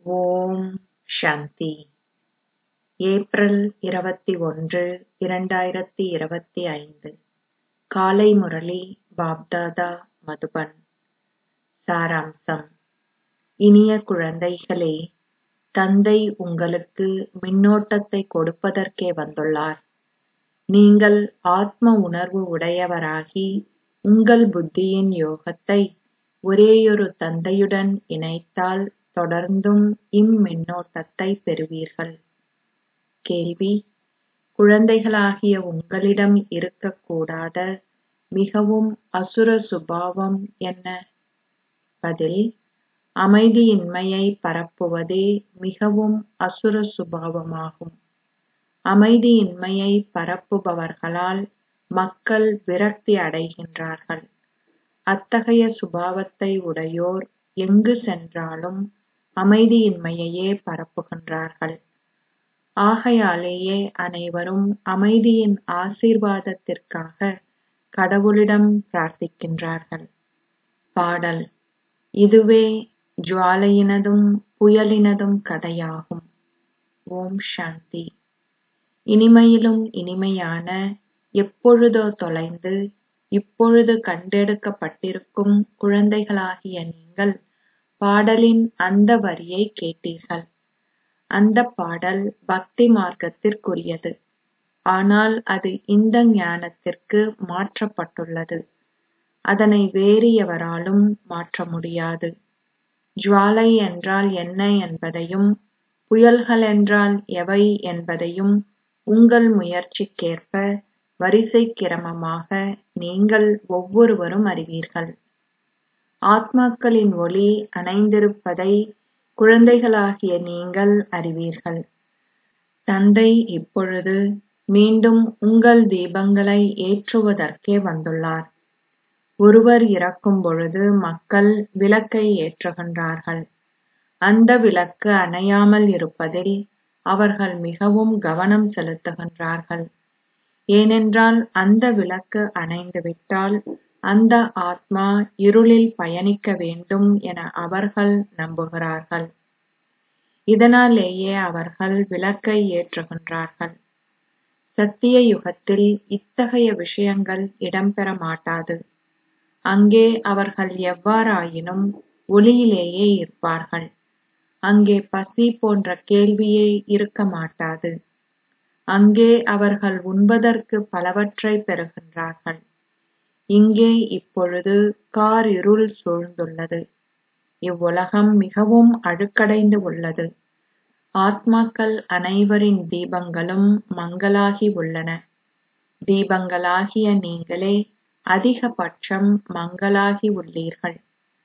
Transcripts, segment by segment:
ஓம் சாந்தி April இருபத்தி ஒன்று இரண்டாயிரத்தி இருபத்தி ஐந்து காலை முரளி பாப்தாதா மதுபன் சாராம்சம் இனிய குழந்தைகளே தந்தை உங்களுக்கு மின்னோட்டத்தை கொடுப்பதற்கே வந்துள்ளார் நீங்கள் ஆத்ம உணர்வு உடையவராகி உங்கள் புத்தியின் யோகத்தை ஒரேயொரு தந்தையுடன் இணைத்தால் தொடர்ந்தும் இம்மின்னோட்டத்தை பெறுவீர்கள் கேள்வி குழந்தைகளாகிய உங்களிடம் இருக்கக்கூடாத மிகவும் அசுர சுபாவம் என்ன பதில் அமைதியின்மையை பரப்புவதே மிகவும் அசுர சுபாவமாகும் அமைதியின்மையை பரப்புபவர்களால் மக்கள் விரக்தி அடைகின்றார்கள் அத்தகைய சுபாவத்தை உடையோர் எங்கு சென்றாலும் அமைதியின்மையையே பரப்புகின்றார்கள் ஆகையாலேயே அனைவரும் அமைதியின் ஆசீர்வாதத்திற்காக கடவுளிடம் பிரார்த்திக்கின்றார்கள் பாடல் இதுவே ஜுவாலையினதும் புயலினதும் கதையாகும் ஓம் சாந்தி இனிமையிலும் இனிமையான எப்பொழுதோ தொலைந்து இப்பொழுது கண்டெடுக்கப்பட்டிருக்கும் குழந்தைகளாகிய நீங்கள் பாடலின் அந்த வரியை கேட்டீர்கள் அந்த பாடல் பக்தி மார்க்கத்திற்குரியது ஆனால் அது இந்த ஞானத்திற்கு மாற்றப்பட்டுள்ளது அதனை வேறு எவராலும் மாற்ற முடியாது ஜுவாலை என்றால் என்ன என்பதையும் புயல்கள் என்றால் எவை என்பதையும் உங்கள் முயற்சிக்கேற்ப வரிசை கிரமமாக நீங்கள் ஒவ்வொருவரும் அறிவீர்கள் ஆத்மாக்களின் ஒளி அணைந்திருப்பதை குழந்தைகளாகிய நீங்கள் அறிவீர்கள் தந்தை இப்பொழுது மீண்டும் உங்கள் தீபங்களை ஏற்றுவதற்கே வந்துள்ளார் ஒருவர் இறக்கும் பொழுது மக்கள் விளக்கை ஏற்றுகின்றார்கள் அந்த விளக்கு அணையாமல் இருப்பதில் அவர்கள் மிகவும் கவனம் செலுத்துகின்றார்கள் ஏனென்றால் அந்த விளக்கு அணைந்துவிட்டால் அந்த ஆத்மா இருளில் பயணிக்க வேண்டும் என அவர்கள் நம்புகிறார்கள் இதனாலேயே அவர்கள் விளக்கை ஏற்றுகின்றார்கள் சத்திய யுகத்தில் இத்தகைய விஷயங்கள் இடம்பெற மாட்டாது அங்கே அவர்கள் எவ்வாறாயினும் ஒளியிலேயே இருப்பார்கள் அங்கே பசி போன்ற கேள்வியே இருக்க மாட்டாது அங்கே அவர்கள் உண்பதற்கு பலவற்றை பெறுகின்றார்கள் இங்கே இப்பொழுது கார் இருள் சூழ்ந்துள்ளது இவ்வுலகம் மிகவும் அழுக்கடைந்து உள்ளது ஆத்மாக்கள் அனைவரின் தீபங்களும் மங்களாகி உள்ளன தீபங்களாகிய நீங்களே அதிகபட்சம் மங்களாகி உள்ளீர்கள்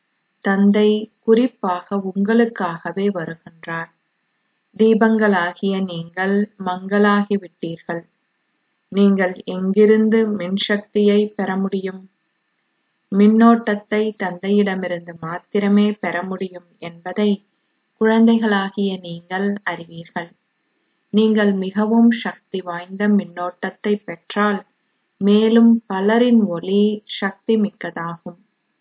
தந்தை குறிப்பாக உங்களுக்காகவே வருகின்றார் தீபங்களாகிய நீங்கள் மங்களாகி விட்டீர்கள் நீங்கள் எங்கிருந்து மின்சக்தியை பெற முடியும் மின்னோட்டத்தை தந்தையிடமிருந்து மாத்திரமே பெற முடியும் என்பதை குழந்தைகளாகிய நீங்கள் அறிவீர்கள் நீங்கள் மிகவும் சக்தி வாய்ந்த மின்னோட்டத்தை பெற்றால் மேலும் பலரின் ஒளி சக்தி மிக்கதாகும்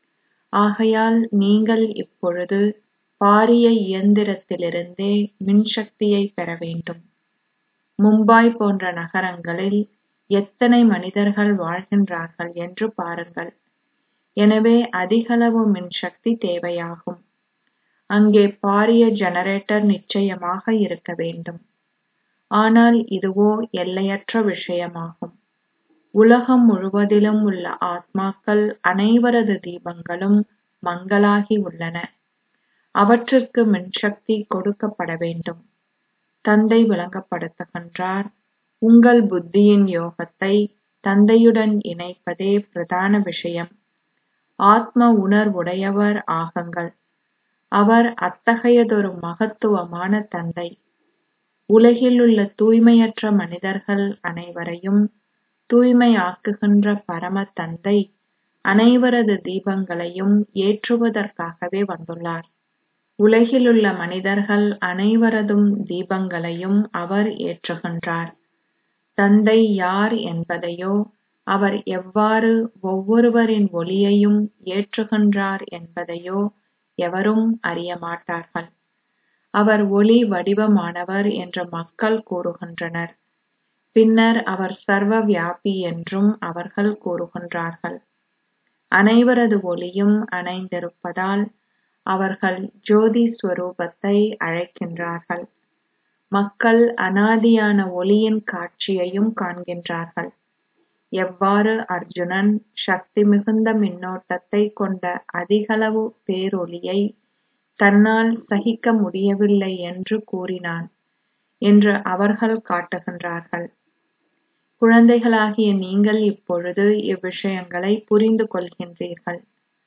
ஆகையால் நீங்கள் இப்பொழுது பாரிய இயந்திரத்திலிருந்தே மின்சக்தியை பெற வேண்டும் மும்பாய் போன்ற நகரங்களில் எத்தனை மனிதர்கள் வாழ்கின்றார்கள் என்று பாருங்கள் எனவே அதிகளவு மின்சக்தி தேவையாகும் அங்கே பாரிய ஜெனரேட்டர் நிச்சயமாக இருக்க வேண்டும் ஆனால் இதுவோ எல்லையற்ற விஷயமாகும் உலகம் முழுவதிலும் உள்ள ஆத்மாக்கள் அனைவரது தீபங்களும் மங்களாகி உள்ளன அவற்றிற்கு மின்சக்தி கொடுக்கப்பட வேண்டும் தந்தை விளங்கப்படுத்துகின்றார் உங்கள் புத்தியின் யோகத்தை தந்தையுடன் இணைப்பதே பிரதான விஷயம் ஆத்ம உணர்வுடையவர் ஆகுங்கள் அவர் அத்தகையதொரு மகத்துவமான தந்தை உலகில் உள்ள தூய்மையற்ற மனிதர்கள் அனைவரையும் தூய்மையாக்குகின்ற பரம தந்தை அனைவரது தீபங்களையும் ஏற்றுவதற்காகவே வந்துள்ளார் உலகிலுள்ள மனிதர்கள் அனைவரதும் தீபங்களையும் அவர் ஏற்றுகின்றார் தந்தை யார் என்பதையோ அவர் எவ்வாறு ஒவ்வொருவரின் ஒளியையும் ஏற்றுகின்றார் என்பதையோ எவரும் அறியமாட்டார்கள் அவர் ஒளி வடிவமானவர் என்று மக்கள் கூறுகின்றனர் பின்னர் அவர் சர்வ வியாபி என்றும் அவர்கள் கூறுகின்றார்கள் அனைவரது ஒளியும் அணைந்திருப்பதால் அவர்கள் ஜோதி ஸ்வரூபத்தை அழைக்கின்றார்கள் மக்கள் அனாதியான ஒளியின் காட்சியையும் காண்கின்றார்கள் எவ்வாறு அர்ஜுனன் சக்தி மிகுந்த மின்னோட்டத்தை கொண்ட அதிகளவு பேரொளியை தன்னால் சகிக்க முடியவில்லை என்று கூறினான் என்று அவர்கள் காட்டுகின்றார்கள் குழந்தைகளாகிய நீங்கள் இப்பொழுது இவ்விஷயங்களை புரிந்து கொள்கின்றீர்கள்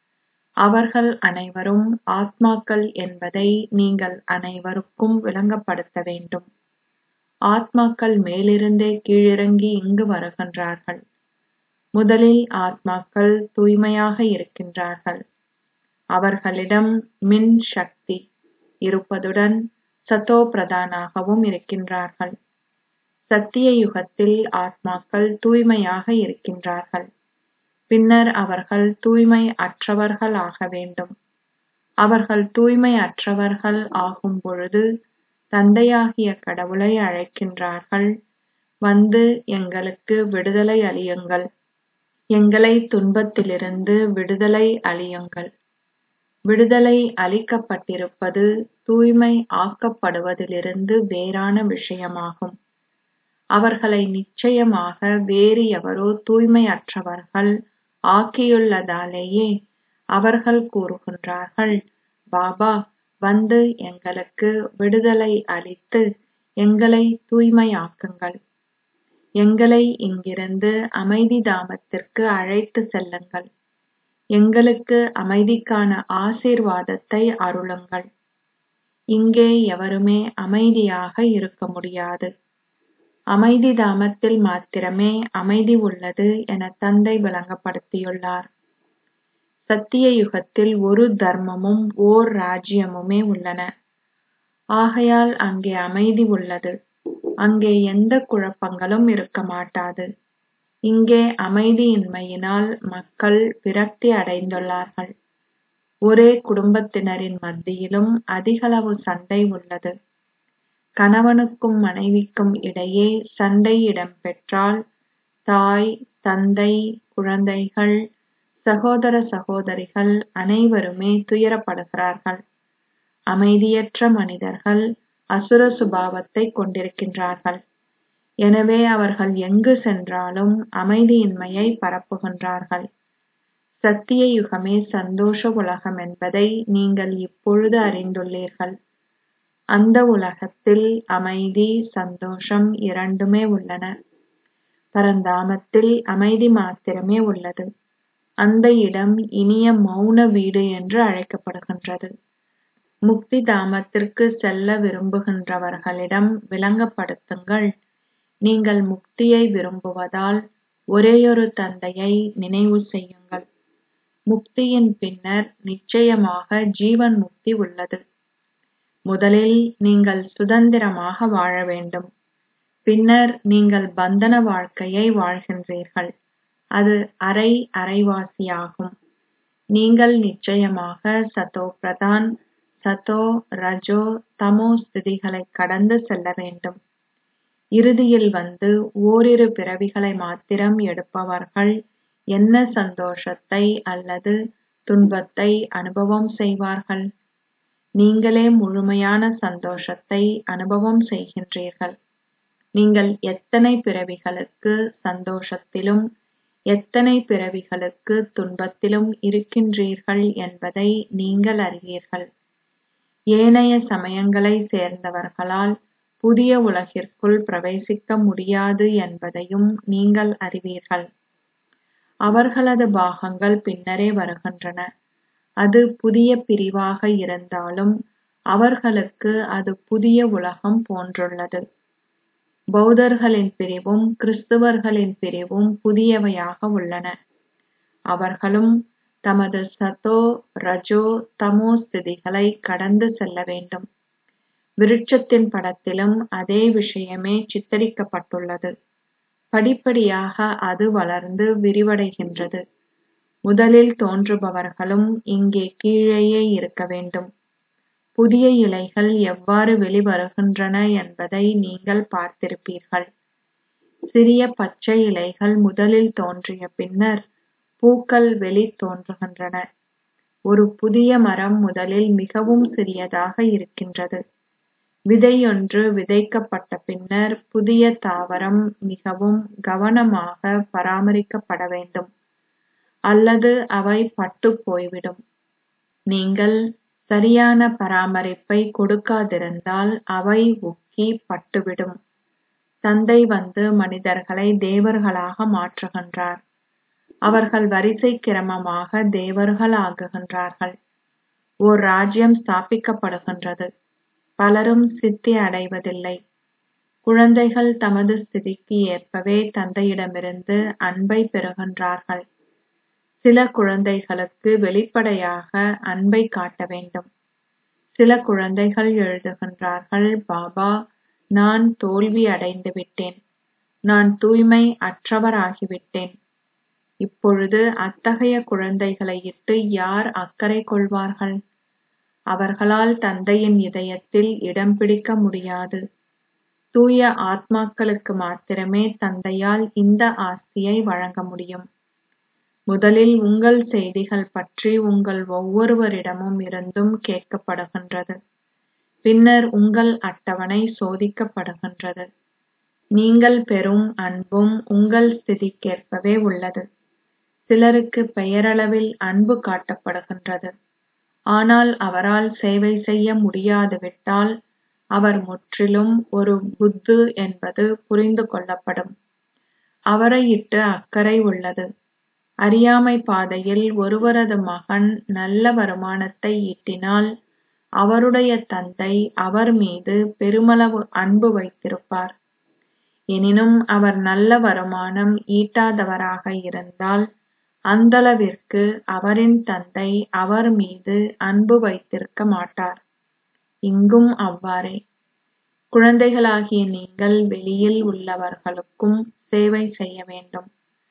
அவர்கள் அனைவரும் ஆத்மாக்கள் என்பதை நீங்கள் அனைவருக்கும் விளங்கப்படுத்த வேண்டும் ஆத்மாக்கள் மேலிருந்தே கீழிறங்கி இங்கு வருகின்றார்கள் முதலில் ஆத்மாக்கள் தூய்மையாக இருக்கின்றார்கள் அவர்களிடம் மின் சக்தி இருப்பதுடன் சத்தோ பிரதானாகவும் இருக்கின்றார்கள் சத்திய யுகத்தில் ஆத்மாக்கள் தூய்மையாக இருக்கின்றார்கள் பின்னர் அவர்கள் தூய்மை அற்றவர்கள் ஆக வேண்டும் அவர்கள் தூய்மை அற்றவர்கள் ஆகும் பொழுது தந்தையாகிய கடவுளை அழைக்கின்றார்கள் வந்து எங்களுக்கு விடுதலை அளியுங்கள் எங்களை துன்பத்திலிருந்து விடுதலை அளியுங்கள் விடுதலை அளிக்கப்பட்டிருப்பது தூய்மை ஆக்கப்படுவதிலிருந்து வேறான விஷயமாகும் அவர்களை நிச்சயமாக வேறு எவரோ தூய்மையற்றவர்கள் ஆக்கியுள்ளதாலேயே அவர்கள் கூறுகின்றார்கள் பாபா வந்து எங்களுக்கு விடுதலை அளித்து எங்களை தூய்மையாக்குங்கள் எங்களை இங்கிருந்து அமைதி தாமத்திற்கு அழைத்து செல்லுங்கள் எங்களுக்கு அமைதிக்கான ஆசீர்வாதத்தை அருளுங்கள் இங்கே எவருமே அமைதியாக இருக்க முடியாது அமைதி தாமத்தில் மாத்திரமே அமைதி உள்ளது என தந்தை விளங்கப்படுத்தியுள்ளார் சத்திய யுகத்தில் ஒரு தர்மமும் ஓர் ராஜ்யமுமே உள்ளன ஆகையால் அங்கே அமைதி உள்ளது அங்கே எந்த குழப்பங்களும் இருக்க மாட்டாது இங்கே அமைதியின்மையினால் மக்கள் விரக்தி அடைந்துள்ளார்கள் ஒரே குடும்பத்தினரின் மத்தியிலும் அதிகளவு சண்டை உள்ளது கணவனுக்கும் மனைவிக்கும் இடையே சண்டை இடம்பெற்றால் தாய் தந்தை குழந்தைகள் சகோதர சகோதரிகள் அனைவருமே துயரப்படுகிறார்கள் அமைதியற்ற மனிதர்கள் அசுர சுபாவத்தை கொண்டிருக்கின்றார்கள் எனவே அவர்கள் எங்கு சென்றாலும் அமைதியின்மையை பரப்புகின்றார்கள் சத்திய யுகமே சந்தோஷ உலகம் என்பதை நீங்கள் இப்பொழுது அறிந்துள்ளீர்கள் அந்த உலகத்தில் அமைதி சந்தோஷம் இரண்டுமே உள்ளன பரந்தாமத்தில் அமைதி மாத்திரமே உள்ளது அந்த இடம் இனிய மௌன வீடு என்று அழைக்கப்படுகின்றது முக்தி தாமத்திற்கு செல்ல விரும்புகின்றவர்களிடம் விளங்கப்படுத்துங்கள் நீங்கள் முக்தியை விரும்புவதால் ஒரேயொரு தந்தையை நினைவு செய்யுங்கள் முக்தியின் பின்னர் நிச்சயமாக ஜீவன் முக்தி உள்ளது முதலில் நீங்கள் சுதந்திரமாக வாழ வேண்டும் பின்னர் நீங்கள் பந்தன வாழ்க்கையை வாழ்கின்றீர்கள் அது அரை அரைவாசியாகும் நீங்கள் நிச்சயமாக சதோ பிரதான் சதோ ரஜோ தமோ ஸ்திதிகளை கடந்து செல்ல வேண்டும் இறுதியில் வந்து ஓரிரு பிறவிகளை மாத்திரம் எடுப்பவர்கள் என்ன சந்தோஷத்தை அல்லது துன்பத்தை அனுபவம் செய்வார்கள் நீங்களே முழுமையான சந்தோஷத்தை அனுபவம் செய்கின்றீர்கள் நீங்கள் எத்தனை பிறவிகளுக்கு சந்தோஷத்திலும் எத்தனை பிறவிகளுக்கு துன்பத்திலும் இருக்கின்றீர்கள் என்பதை நீங்கள் அறிவீர்கள் ஏனைய சமயங்களை சேர்ந்தவர்களால் புதிய உலகிற்குள் பிரவேசிக்க முடியாது என்பதையும் நீங்கள் அறிவீர்கள் அவர்களது பாகங்கள் பின்னரே வருகின்றன அது புதிய பிரிவாக இருந்தாலும் அவர்களுக்கு அது புதிய உலகம் போன்றுள்ளது பௌத்தர்களின் பிரிவும் கிறிஸ்துவர்களின் பிரிவும் புதியவையாக உள்ளன அவர்களும் தமது சதோ ரஜோ தமோ ஸ்திதிகளை கடந்து செல்ல வேண்டும் விருட்சத்தின் படத்திலும் அதே விஷயமே சித்தரிக்கப்பட்டுள்ளது படிப்படியாக அது வளர்ந்து விரிவடைகின்றது முதலில் தோன்றுபவர்களும் இங்கே கீழேயே இருக்க வேண்டும் புதிய இலைகள் எவ்வாறு வெளிவருகின்றன என்பதை நீங்கள் பார்த்திருப்பீர்கள் சிறிய பச்சை இலைகள் முதலில் தோன்றிய பின்னர் பூக்கள் வெளித் தோன்றுகின்றன ஒரு புதிய மரம் முதலில் மிகவும் சிறியதாக இருக்கின்றது விதையொன்று விதைக்கப்பட்ட பின்னர் புதிய தாவரம் மிகவும் கவனமாக பராமரிக்கப்பட வேண்டும் அல்லது அவை பட்டுப் போய்விடும் நீங்கள் சரியான பராமரிப்பை கொடுக்காதிருந்தால் அவை உக்கி பட்டுவிடும் தந்தை வந்து மனிதர்களை தேவர்களாக மாற்றுகின்றார் அவர்கள் வரிசை கிரமமாக தேவர்கள் ஆகுகின்றார்கள் ஓர் ராஜ்யம் ஸ்தாபிக்கப்படுகின்றது பலரும் சித்தி அடைவதில்லை குழந்தைகள் தமது ஸ்திதிக்கு ஏற்பவே தந்தையிடமிருந்து அன்பை பெறுகின்றார்கள் சில குழந்தைகளுக்கு வெளிப்படையாக அன்பை காட்ட வேண்டும் சில குழந்தைகள் எழுதுகின்றார்கள் பாபா நான் தோல்வி அடைந்து விட்டேன் நான் தூய்மை அற்றவராகிவிட்டேன் இப்பொழுது அத்தகைய குழந்தைகளை இட்டு யார் அக்கறை கொள்வார்கள் அவர்களால் தந்தையின் இதயத்தில் இடம் பிடிக்க முடியாது தூய ஆத்மாக்களுக்கு மாத்திரமே தந்தையால் இந்த ஆஸ்தியை வழங்க முடியும் முதலில் உங்கள் செய்திகள் பற்றி உங்கள் ஒவ்வொருவரிடமும் இருந்தும் கேட்கப்படுகின்றது பின்னர் உங்கள் அட்டவணை சோதிக்கப்படுகின்றது நீங்கள் பெறும் அன்பும் உங்கள் ஸ்திதிக்கேற்பவே உள்ளது சிலருக்கு பெயரளவில் அன்பு காட்டப்படுகின்றது ஆனால் அவரால் சேவை செய்ய முடியாதுவிட்டால் அவர் முற்றிலும் ஒரு புத்து என்பது புரிந்து கொள்ளப்படும் அவரை இட்டு அக்கறை உள்ளது அறியாமை பாதையில் ஒருவரது மகன் நல்ல வருமானத்தை ஈட்டினால் அவருடைய தந்தை அவர் மீது பெருமளவு அன்பு வைத்திருப்பார் எனினும் அவர் நல்ல வருமானம் ஈட்டாதவராக இருந்தால் அந்தளவிற்கு அவரின் தந்தை அவர் மீது அன்பு வைத்திருக்க மாட்டார் இங்கும் அவ்வாறே குழந்தைகளாகிய நீங்கள் வெளியில் உள்ளவர்களுக்கும் சேவை செய்ய வேண்டும்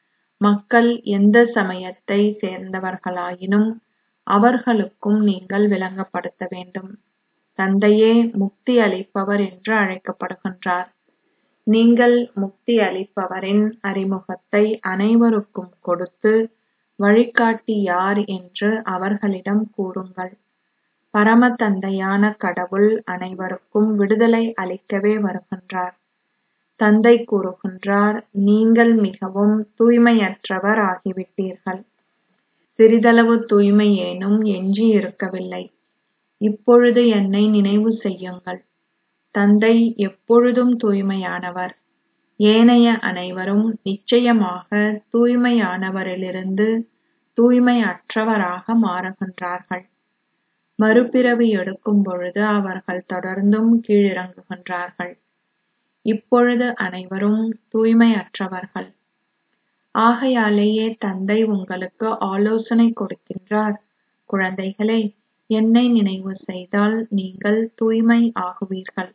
மக்கள் எந்த சமயத்தை சேர்ந்தவர்களாயினும் அவர்களுக்கும் நீங்கள் விளங்கப்படுத்த வேண்டும் தந்தையே முக்தி அளிப்பவர் என்று அழைக்கப்படுகின்றார் நீங்கள் முக்தி அளிப்பவரின் அறிமுகத்தை அனைவருக்கும் கொடுத்து வழிகாட்டி யார் என்று அவர்களிடம் கூறுங்கள் பரம தந்தையான கடவுள் அனைவருக்கும் விடுதலை அளிக்கவே வருகின்றார் தந்தை கூறுகின்றார் நீங்கள் மிகவும் தூய்மையற்றவர் ஆகிவிட்டீர்கள் சிறிதளவு தூய்மையேனும் எஞ்சி இருக்கவில்லை இப்பொழுது என்னை நினைவு செய்யுங்கள் தந்தை எப்பொழுதும் தூய்மையானவர் ஏனைய அனைவரும் நிச்சயமாக தூய்மையானவரிலிருந்து தூய்மையற்றவராக மாறுகின்றார்கள் மறுபிறவி எடுக்கும் பொழுது அவர்கள் தொடர்ந்தும் கீழிறங்குகின்றார்கள் இப்பொழுது அனைவரும் தூய்மையற்றவர்கள் ஆகையாலேயே தந்தை உங்களுக்கு ஆலோசனை கொடுக்கின்றார் குழந்தைகளே என்னை நினைவு செய்தால் நீங்கள் தூய்மை ஆகுவீர்கள்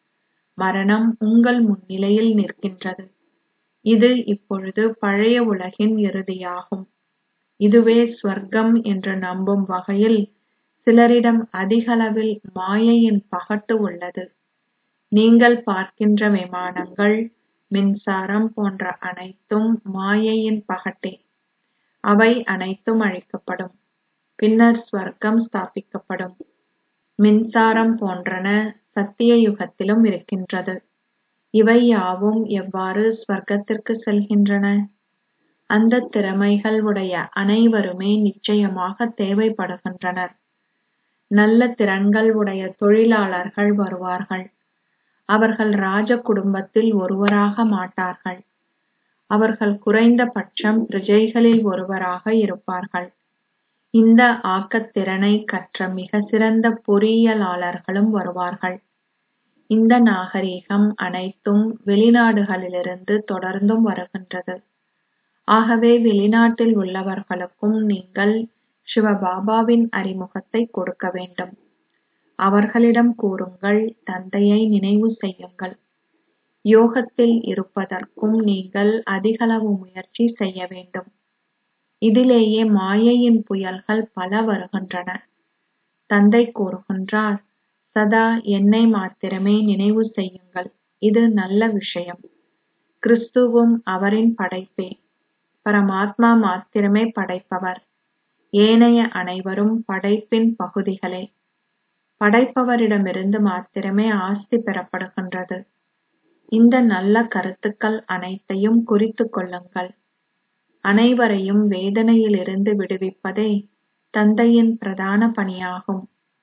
மரணம் உங்கள் முன்னிலையில் நிற்கின்றது இது இப்பொழுது பழைய உலகின் இறுதியாகும் இதுவே ஸ்வர்க்கம் என்று நம்பும் வகையில் சிலரிடம் அதிகளவில் மாயையின் பகட்டு உள்ளது நீங்கள் பார்க்கின்ற விமானங்கள் மின்சாரம் போன்ற அனைத்தும் மாயையின் பகட்டே அவை அனைத்தும் அழிக்கப்படும் பின்னர் ஸ்வர்க்கம் ஸ்தாபிக்கப்படும் மின்சாரம் போன்றன சத்திய யுகத்திலும் இருக்கின்றது இவை யாவும் எவ்வாறு ஸ்வர்க்கத்திற்கு செல்கின்றன அந்த திறமைகள் உடைய அனைவருமே நிச்சயமாக தேவைப்படுகின்றனர் நல்ல திறன்கள் உடைய தொழிலாளர்கள் வருவார்கள் அவர்கள் ராஜ குடும்பத்தில் ஒருவராக மாட்டார்கள் அவர்கள் குறைந்தபட்சம் பிரஜைகளில் ஒருவராக இருப்பார்கள் இந்த ஆக்கத்திறனை கற்ற மிக சிறந்த பொறியியலாளர்களும் வருவார்கள் இந்த நாகரிகம் அனைத்தும் வெளிநாடுகளிலிருந்து தொடர்ந்தும் வருகின்றது ஆகவே வெளிநாட்டில் உள்ளவர்களுக்கும் நீங்கள் சிவபாபாவின் அறிமுகத்தை கொடுக்க வேண்டும் அவர்களிடம் கூறுங்கள் தந்தையை நினைவு செய்யுங்கள் யோகத்தில் இருப்பதற்கும் நீங்கள் அதிகளவு முயற்சி செய்ய வேண்டும் இதிலேயே மாயையின் புயல்கள் பல வருகின்றன தந்தை கூறுகின்றார் சதா என்னை மாத்திரமே நினைவு செய்யுங்கள் இது நல்ல விஷயம் கிறிஸ்துவும் அவரின் படைப்பே பரமாத்மா மாத்திரமே படைப்பவர் ஏனைய அனைவரும் படைப்பின் பகுதிகளே படைப்பவரிடமிருந்து மாத்திரமே ஆஸ்தி பெறப்படுகின்றது இந்த நல்ல கருத்துக்கள் அனைத்தையும் குறித்துக் கொள்ளுங்கள் அனைவரையும் வேதனையிலிருந்து விடுவிப்பதே தந்தையின் பிரதான பணியாகும்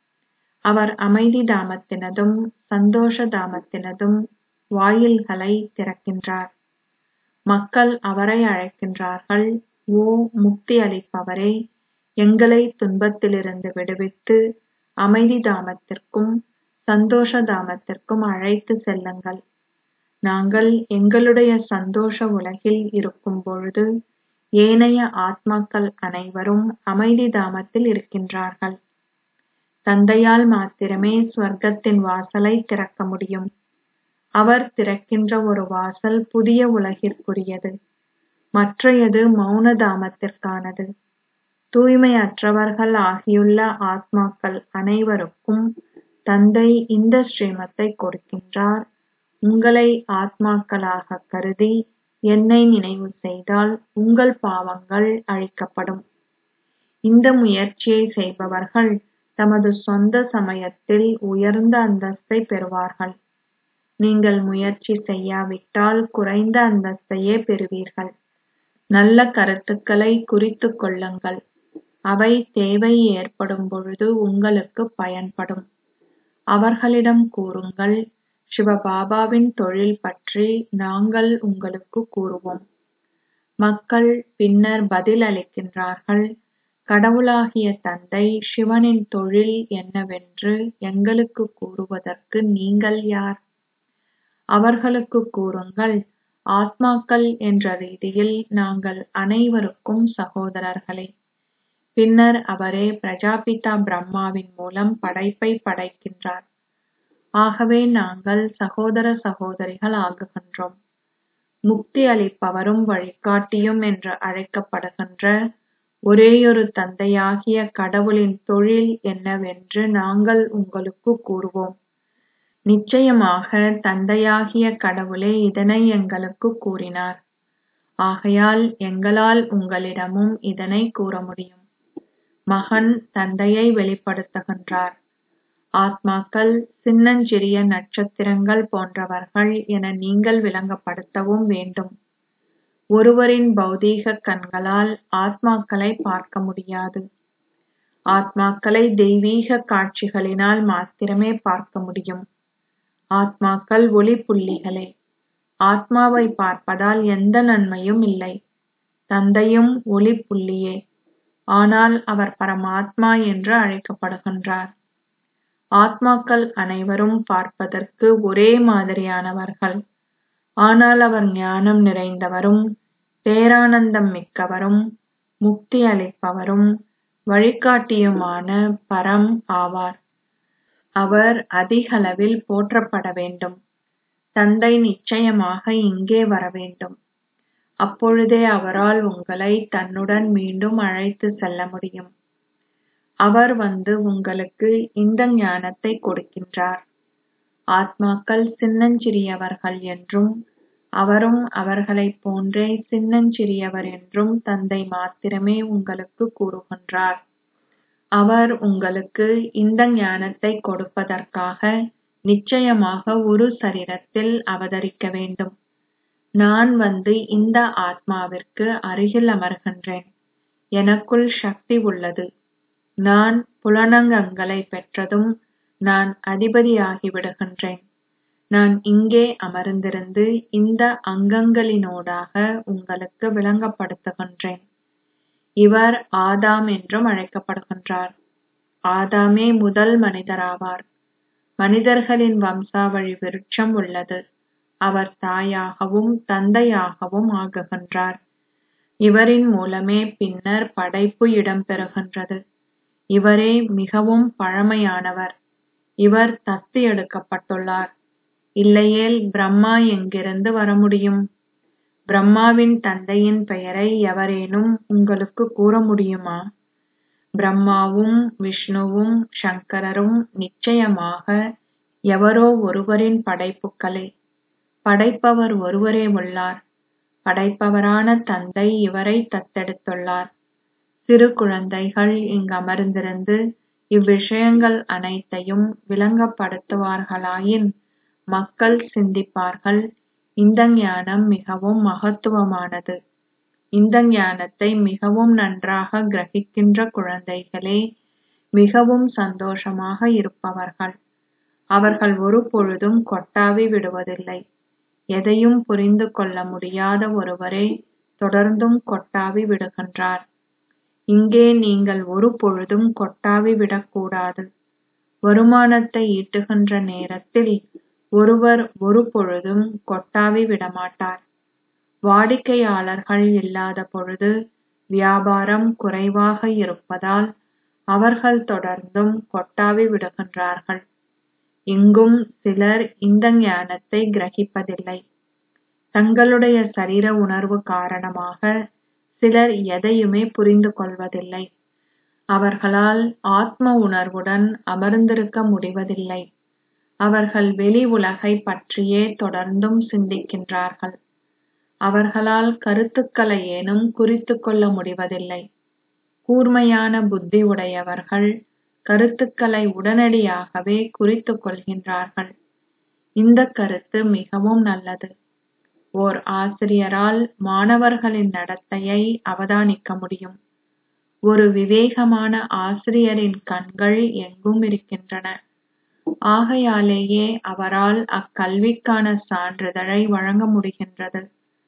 அவர் அமைதி தாமத்தினதும் சந்தோஷ தாமத்தினதும் வாயில்களை திறக்கின்றார் மக்கள் அவரை அழைக்கின்றார்கள் ஓ முக்தி அளிப்பவரே எங்களை துன்பத்திலிருந்து விடுவித்து அமைதி தாமத்திற்கும் சந்தோஷ தாமத்திற்கும் அழைத்து செல்லுங்கள் நாங்கள் எங்களுடைய சந்தோஷ உலகில் இருக்கும் பொழுது ஏனைய ஆத்மாக்கள் அனைவரும் அமைதி தாமத்தில் இருக்கின்றார்கள் தந்தையால் மாத்திரமே ஸ்வர்க்கத்தின் வாசலை திறக்க முடியும் அவர் திறக்கின்ற ஒரு வாசல் புதிய உலகிற்குரியது மற்றையது மௌன தாமத்திற்கானது தூய்மையற்றவர்கள் ஆகியுள்ள ஆத்மாக்கள் அனைவருக்கும் தந்தை இந்த ஸ்ரீமத்தை கொடுக்கின்றார் உங்களை ஆத்மாக்களாக கருதி என்னை நினைவு செய்தால் உங்கள் பாவங்கள் அழிக்கப்படும் இந்த முயற்சியை செய்பவர்கள் தமது சொந்த சமயத்தில் உயர்ந்த அந்தஸ்தை பெறுவார்கள் நீங்கள் முயற்சி செய்யாவிட்டால் குறைந்த அந்தஸ்தையே பெறுவீர்கள் நல்ல கருத்துக்களை குறித்துக் கொள்ளுங்கள் அவை தேவை ஏற்படும் பொழுது உங்களுக்கு பயன்படும் அவர்களிடம் கூறுங்கள் சிவபாபாவின் தொழில் பற்றி நாங்கள் உங்களுக்கு கூறுவோம் மக்கள் பின்னர் பதில் அளிக்கின்றார்கள் கடவுளாகிய தந்தை சிவனின் தொழில் என்னவென்று எங்களுக்கு கூறுவதற்கு நீங்கள் யார் அவர்களுக்கு கூறுங்கள் ஆத்மாக்கள் என்ற ரீதியில் நாங்கள் அனைவருக்கும் சகோதரர்களே பின்னர் அவரே பிரஜாபிதா பிரம்மாவின் மூலம் படைப்பை படைக்கின்றார் ஆகவே நாங்கள் சகோதர சகோதரிகள் ஆகுகின்றோம் முக்தி அளிப்பவரும் வழிகாட்டியும் என்று அழைக்கப்படுகின்ற ஒரேயொரு தந்தையாகிய கடவுளின் தொழில் என்னவென்று நாங்கள் உங்களுக்கு கூறுவோம் நிச்சயமாக தந்தையாகிய கடவுளே இதனை எங்களுக்கு கூறினார் ஆகையால் எங்களால் உங்களிடமும் இதனை கூற முடியும் மகன் தந்தையை வெளிப்படுத்துகின்றார் ஆத்மாக்கள் சின்னஞ்சிறிய நட்சத்திரங்கள் போன்றவர்கள் என நீங்கள் விளங்கப்படுத்தவும் வேண்டும் ஒருவரின் பௌதீக கண்களால் ஆத்மாக்களை பார்க்க முடியாது ஆத்மாக்களை தெய்வீக காட்சிகளினால் மாத்திரமே பார்க்க முடியும் ஆத்மாக்கள் ஒளி புள்ளிகளே ஆத்மாவை பார்ப்பதால் எந்த நன்மையும் இல்லை தந்தையும் ஒளி புள்ளியே ஆனால் அவர் பரமாத்மா என்று அழைக்கப்படுகின்றார் ஆத்மாக்கள் அனைவரும் பார்ப்பதற்கு ஒரே மாதிரியானவர்கள் ஆனால் அவர் ஞானம் நிறைந்தவரும் பேரானந்தம் மிக்கவரும் முக்தி அளிப்பவரும் வழிகாட்டியுமான பரம் ஆவார் அவர் அதிகளவில் போற்றப்பட வேண்டும் தந்தை நிச்சயமாக இங்கே வர வேண்டும் அப்பொழுதே அவரால் உங்களை தன்னுடன் மீண்டும் அழைத்து செல்ல முடியும் அவர் வந்து உங்களுக்கு இந்த ஞானத்தை கொடுக்கின்றார் ஆத்மாக்கள் சின்னஞ்சிறியவர்கள் என்றும் அவரும் அவர்களைப் போன்றே சின்னஞ்சிறியவர் என்றும் தந்தை மாத்திரமே உங்களுக்கு கூறுகின்றார் அவர் உங்களுக்கு இந்த ஞானத்தை கொடுப்பதற்காக நிச்சயமாக ஒரு சரீரத்தில் அவதரிக்க வேண்டும் நான் வந்து இந்த ஆத்மாவிற்கு அருகில் அமர்கின்றேன் எனக்குள் சக்தி உள்ளது நான் புலனங்கங்களை பெற்றதும் நான் அதிபதியாகி விடுகின்றேன் நான் இங்கே அமர்ந்திருந்து இந்த அங்கங்களினூடாக உங்களுக்கு விளங்கப்படுத்துகின்றேன் இவர் ஆதாம் என்றும் அழைக்கப்படுகின்றார் ஆதாமே முதல் மனிதராவார் மனிதர்களின் வம்சாவழி விருட்சம் உள்ளது அவர் தாயாகவும் தந்தையாகவும் ஆகுகின்றார் இவரின் மூலமே பின்னர் படைப்பு இடம்பெறுகின்றது இவரே மிகவும் பழமையானவர் இவர் தத்து எடுக்கப்பட்டுள்ளார் இல்லையேல் பிரம்மா எங்கிருந்து வர முடியும் பிரம்மாவின் தந்தையின் பெயரை எவரேனும் உங்களுக்கு கூற முடியுமா பிரம்மாவும் விஷ்ணுவும் சங்கரரும் நிச்சயமாக எவரோ ஒருவரின் படைப்புக்களே படைப்பவர் ஒருவரே உள்ளார் படைப்பவரான தந்தை இவரை தத்தெடுத்துள்ளார் சிறு குழந்தைகள் இங்கு அமர்ந்திருந்து இவ்விஷயங்கள் அனைத்தையும் விளங்கப்படுத்துவார்களாயின் மக்கள் சிந்திப்பார்கள் இந்த ஞானம் மிகவும் மகத்துவமானது இந்த ஞானத்தை மிகவும் நன்றாக கிரகிக்கின்ற குழந்தைகளே மிகவும் சந்தோஷமாக இருப்பவர்கள் அவர்கள் ஒருபொழுதும் கொட்டாவி விடுவதில்லை எதையும் புரிந்து கொள்ள முடியாத ஒருவரே தொடர்ந்தும் கொட்டாவி விடுகின்றார் இங்கே நீங்கள் ஒருபொழுதும் கொட்டாவி விடக்கூடாது வருமானத்தை ஈட்டுகின்ற நேரத்தில் ஒருவர் ஒருபொழுதும் கொட்டாவி விடமாட்டார் வாடிக்கையாளர்கள் இல்லாத பொழுது வியாபாரம் குறைவாக இருப்பதால் அவர்கள் தொடர்ந்தும் கொட்டாவி விடுகின்றார்கள் இங்கும் சிலர் இந்த ஞானத்தை கிரகிப்பதில்லை தங்களுடைய சரீர உணர்வு காரணமாக சிலர் எதையுமே புரிந்து கொள்வதில்லை அவர்களால் ஆத்ம உணர்வுடன் அமர்ந்திருக்க முடிவதில்லை அவர்கள் வெளி உலகை பற்றியே தொடர்ந்தும் சிந்திக்கின்றார்கள் அவர்களால் கருத்துக்களை ஏனும் குறித்துக் கொள்ள முடிவதில்லை கூர்மையான புத்தி உடையவர்கள் கருத்துக்களை உடனடியாகவே குறித்துக் கொள்கின்றார்கள் இந்த கருத்து மிகவும் நல்லது ஓர் ஆசிரியரால் மாணவர்களின் நடத்தையை அவதானிக்க முடியும் ஒரு விவேகமான ஆசிரியரின் கண்கள் எங்கும் இருக்கின்றன ஆகையாலேயே அவரால் அக்கல்விக்கான சான்றிதழை வழங்க முடிகின்றது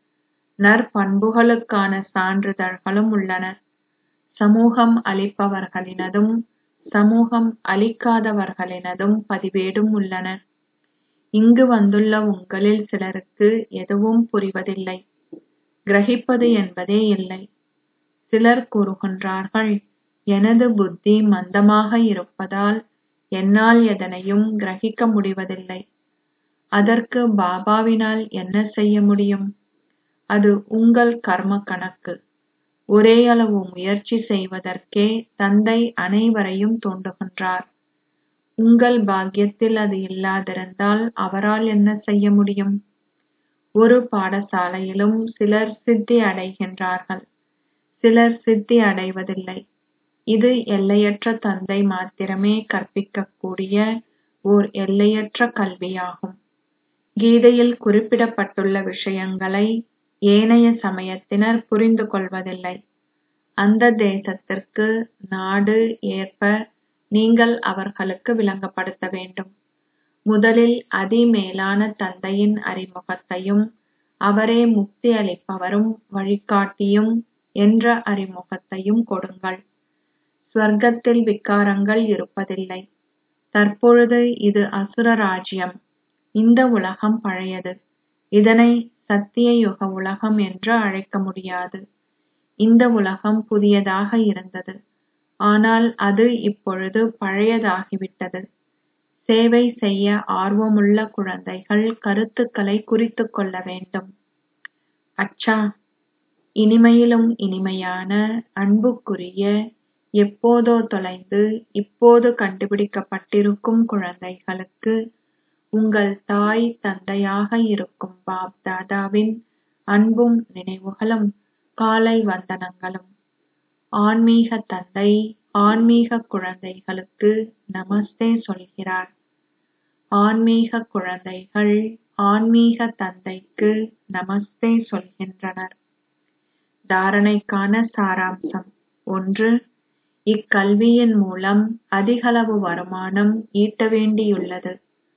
நற்பண்புகளுக்கான சான்றிதழ்களும் உள்ளன சமூகம் அளிப்பவர்களினதும் சமூகம் அளிக்காதவர்களினதும் பதிவேடும் உள்ளன இங்கு வந்துள்ள உங்களில் சிலருக்கு எதுவும் புரிவதில்லை கிரகிப்பது என்பதே இல்லை சிலர் கூறுகின்றார்கள் எனது புத்தி மந்தமாக இருப்பதால் என்னால் எதனையும் கிரகிக்க முடிவதில்லை அதற்கு பாபாவினால் என்ன செய்ய முடியும் அது உங்கள் கர்ம கணக்கு ஒரே அளவு முயற்சி செய்வதற்கே தந்தை அனைவரையும் தூண்டுகின்றார் உங்கள் பாக்கியத்தில் அது இல்லாதிருந்தால் அவரால் என்ன செய்ய முடியும் ஒரு பாடசாலையிலும் சிலர் சித்தி அடைகின்றார்கள் சிலர் சித்தி அடைவதில்லை இது எல்லையற்ற தந்தை மாத்திரமே கற்பிக்கக்கூடிய ஓர் எல்லையற்ற கல்வியாகும் கீதையில் குறிப்பிடப்பட்டுள்ள விஷயங்களை ஏனைய சமயத்தினர் புரிந்து கொள்வதில்லை அந்த தேசத்திற்கு நாடு ஏற்ப நீங்கள் அவர்களுக்கு விளங்கப்படுத்த வேண்டும் முதலில் அதிமேலான தந்தையின் அறிமுகத்தையும் அவரே முக்தி அளிப்பவரும் வழிகாட்டியும் என்ற அறிமுகத்தையும் கொடுங்கள் ஸ்வர்க்கத்தில் விகாரங்கள் இருப்பதில்லை தற்பொழுது இது அசுர ராஜ்யம் இந்த உலகம் பழையது இதனை சத்திய யுக உலகம் என்று அழைக்க முடியாது இந்த உலகம் புதியதாக இருந்தது ஆனால் அது இப்பொழுது பழையதாகிவிட்டது சேவை செய்ய ஆர்வமுள்ள குழந்தைகள் கருத்துக்களை குறித்துக் கொள்ள வேண்டும் அச்சா இனிமையிலும் இனிமையான அன்புக்குரிய எப்போதோ தொலைந்து இப்போது கண்டுபிடிக்கப்பட்டிருக்கும் குழந்தைகளுக்கு உங்கள் தாய் தந்தையாக இருக்கும் பாப் தாதாவின் அன்பும் நினைவுகளும் காலை வந்தனங்களும் ஆன்மீக தந்தை ஆன்மீக குழந்தைகளுக்கு நமஸ்தே சொல்கிறார் ஆன்மீக குழந்தைகள் ஆன்மீக தந்தைக்கு நமஸ்தே சொல்கின்றனர் தாரணைக்கான சாராம்சம் ஒன்று இக்கல்வியின் மூலம் அதிகளவு வருமானம் ஈட்ட வேண்டியுள்ளது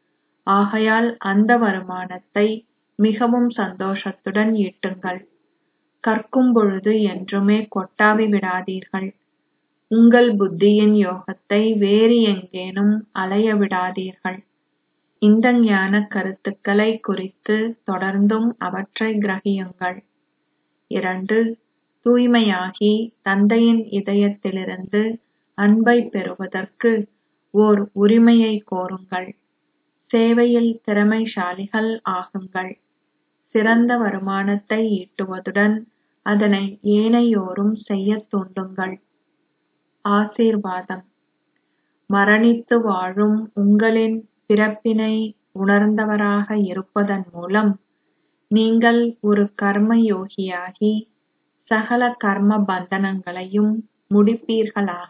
ஆகையால் அந்த வருமானத்தை மிகவும் சந்தோஷத்துடன் ஈட்டுங்கள் கற்கும் பொழுது என்றுமே கொட்டாவி விடாதீர்கள் உங்கள் புத்தியின் யோகத்தை வேறு எங்கேனும் அலைய விடாதீர்கள் இந்த ஞான கருத்துக்களை குறித்து தொடர்ந்தும் அவற்றை கிரகியுங்கள் இரண்டு தூய்மையாகி தந்தையின் இதயத்திலிருந்து அன்பை பெறுவதற்கு ஓர் உரிமையை கோருங்கள் சேவையில் திறமைசாலிகள் ஆகுங்கள் சிறந்த வருமானத்தை ஈட்டுவதுடன் அதனை ஏனையோரும் செய்யத் தூண்டுங்கள் ஆசீர்வாதம் மரணித்து வாழும் உங்களின் பிறப்பினை உணர்ந்தவராக இருப்பதன் மூலம் நீங்கள் ஒரு கர்ம யோகியாகி சகல கர்ம பந்தனங்களையும் முடிப்பீர்களாக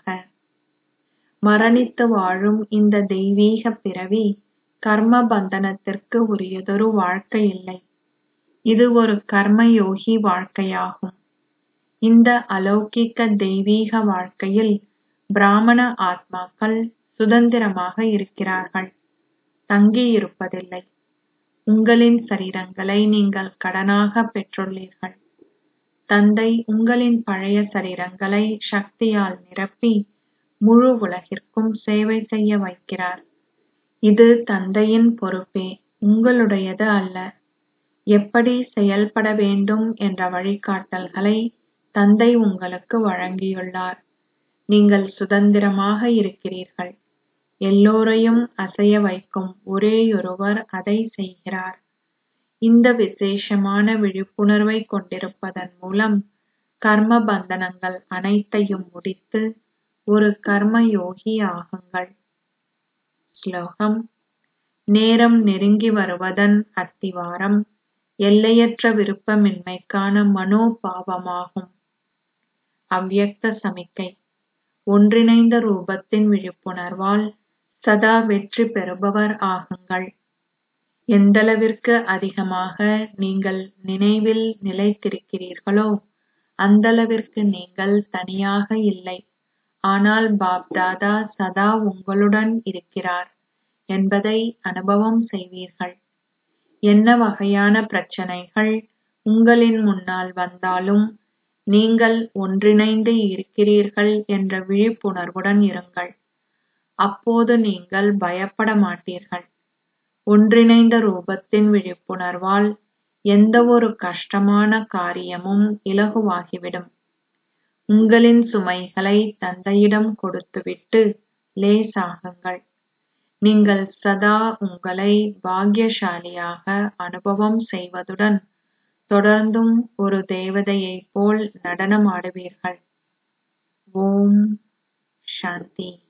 மரணித்து வாழும் இந்த தெய்வீக பிறவி கர்ம பந்தனத்திற்கு உரியதொரு வாழ்க்கை இல்லை இது ஒரு கர்ம யோகி வாழ்க்கையாகும் இந்த அலௌகிக்க தெய்வீக வாழ்க்கையில் பிராமண ஆத்மாக்கள் சுதந்திரமாக இருக்கிறார்கள் தங்கியிருப்பதில்லை உங்களின் சரீரங்களை நீங்கள் கடனாக பெற்றுள்ளீர்கள் தந்தை உங்களின் பழைய சரீரங்களை சக்தியால் நிரப்பி முழு உலகிற்கும் சேவை செய்ய வைக்கிறார் இது தந்தையின் பொறுப்பே உங்களுடையது அல்ல எப்படி செயல்பட வேண்டும் என்ற வழிகாட்டல்களை தந்தை உங்களுக்கு வழங்கியுள்ளார் நீங்கள் சுதந்திரமாக இருக்கிறீர்கள் எல்லோரையும் அசைய வைக்கும் ஒரேயொருவர் அதை செய்கிறார் இந்த விசேஷமான விழிப்புணர்வை கொண்டிருப்பதன் மூலம் கர்ம பந்தனங்கள் அனைத்தையும் முடித்து ஒரு கர்ம யோகி ஆகுங்கள் ஸ்லோகம் நேரம் நெருங்கி வருவதன் அத்திவாரம் எல்லையற்ற விருப்பமின்மைக்கான மனோபாவமாகும் அவ்யக்த சமிக்கை ஒன்றிணைந்த ரூபத்தின் விழிப்புணர்வால் சதா வெற்றி பெறுபவர் ஆகுங்கள் எந்தளவிற்கு அதிகமாக நீங்கள் நினைவில் நிலைத்திருக்கிறீர்களோ அந்தளவிற்கு நீங்கள் தனியாக இல்லை ஆனால் பாப்தாதா சதா உங்களுடன் இருக்கிறார் என்பதை அனுபவம் செய்வீர்கள் என்ன வகையான பிரச்சனைகள் உங்களின் முன்னால் வந்தாலும் நீங்கள் ஒன்றிணைந்து இருக்கிறீர்கள் என்ற விழிப்புணர்வுடன் இருங்கள் அப்போது நீங்கள் பயப்பட மாட்டீர்கள் ஒன்றிணைந்த ரூபத்தின் விழிப்புணர்வால் எந்தவொரு கஷ்டமான காரியமும் இலகுவாகிவிடும் உங்களின் சுமைகளை தந்தையிடம் கொடுத்துவிட்டு லேசாகுங்கள் நீங்கள் சதா உங்களை பாக்யசாலியாக அனுபவம் செய்வதுடன் தொடர்ந்தும் ஒரு தேவதையைப் போல் நடனமாடுவீர்கள் ஓம் சாந்தி